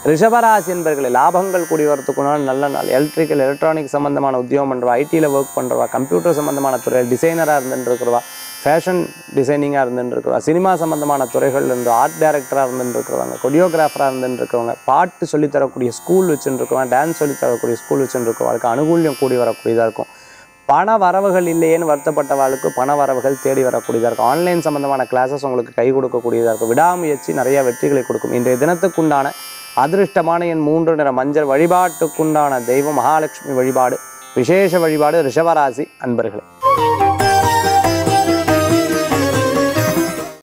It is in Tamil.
ரிஷபராசி என்பர்களே லாபங்கள் கூடி வரத்துக்குனால நல்ல நாள் எலக்ட்ரிக்கல் எலக்ட்ரானிக் சம்பந்தமான உத்தியோகம் பண்ணுறவா ஐடியில் ஒர்க் பண்ணுறவா கம்ப்யூட்டர் சம்பந்தமான துறை டிசைனராக இருந்துட்டு இருக்கிறவா ஃபேஷன் டிசைனிங்காக இருந்துட்டு இருக்கிறவா சினிமா சம்பந்தமான துறைகள் இருந்து ஆர்ட் டைரக்டராக இருந்துட்டு இருக்கிறவங்க கொரியோகிராஃபராக இருந்துட்டு இருக்கிறவங்க பாட்டு சொல்லித் தரக்கூடிய ஸ்கூல் வச்சுட்டு இருக்கவங்க டான்ஸ் சொல்லித் தரக்கூடிய ஸ்கூல் வச்சுட்டு இருக்கவங்களுக்கு அனுகூல்யம் கூடி வரக்கூடியதாக இருக்கும் பண வரவுகள் இல்லையேன்னு வருத்தப்பட்டவாளுக்கு பண வரவுகள் தேடி வரக்கூடியதாக இருக்கும் ஆன்லைன் சம்பந்தமான கிளாஸஸ் உங்களுக்கு கை கொடுக்கக்கூடியதாக இருக்கும் விடாமுயற்சி நிறைய வெற்றிகளை கொடுக்கும் இன்றைய தினத்துக்குண்டான அதிர்ஷ்டமான என் மூன்று நிற மஞ்சள் வழிபாட்டுக்குண்டான தெய்வம் மகாலட்சுமி வழிபாடு விசேஷ வழிபாடு ரிஷபராசி அன்பர்களே